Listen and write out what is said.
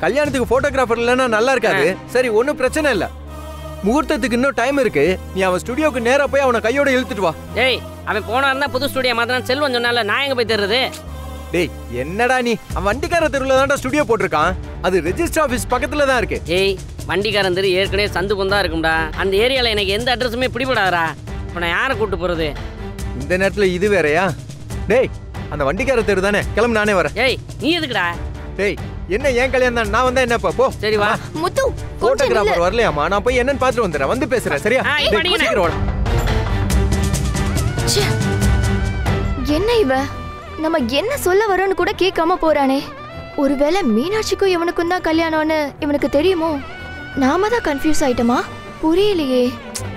கல்யாணத்துக்கு போட்டோகிராஃபர் இல்லைன்னா நல்லா இருக்காது சரி ஒன்றும் பிரச்சனை இல்லை முகூர்த்தத்துக்கு இன்னும் டைம் இருக்கு நீ அவன் ஸ்டுடியோக்கு நேரா போய் அவனை கையோட இழுத்துட்டு வா டேய் அவன் போனா இருந்தா புது ஸ்டுடியோ மாத்திரம் செல்வம் சொன்னால நான் எங்க போய் தர்றது டேய் என்னடா நீ அவன் வண்டிக்கார தெருவில் தான்டா ஸ்டுடியோ போட்டிருக்கான் அது ரெஜிஸ்டர் ஆஃபீஸ் பக்கத்துல தான் இருக்கு ஏய் வண்டிக்காரன் தெரு ஏற்கனவே சந்து பொந்தா இருக்கும்டா அந்த ஏரியால எனக்கு எந்த அட்ரஸுமே பிடிபடாதா இப்போ நான் யாரை கூட்டு போறது இந்த நேரத்துல இது வேறயா டேய் அந்த வண்டிக்கார தெரு தானே கிளம்பு நானே வரேன் ஏய் நீ எதுக்குடா டேய் என்ன ஏன் கல்யாணம் தான் நான் வந்தா என்னப்பா போ சரி வா முத்து கொஞ்சம் நில்லு. போட்டோகிராஃபர் வரலையாமா நான் போய் என்னன்னு பார்த்துட்டு வந்துடுறேன் வந்து பேசுறேன் சரியா ஆ, டேய், இப்ப அடிங்கண்ணே. சீக்கிரம் வாடா. ச்சே. என்ன இவ நம்ம என்ன சொல்ல வரோன்னு கூட கேட்காம போறானே ஒருவேளை மீனாட்சிக்கும் இவனுக்கும் தான் கல்யாணம்னு இவனுக்கு தெரியுமோ நாம தான் கன்ஃபியூஸ் ஆயிட்டோமா புரியலையே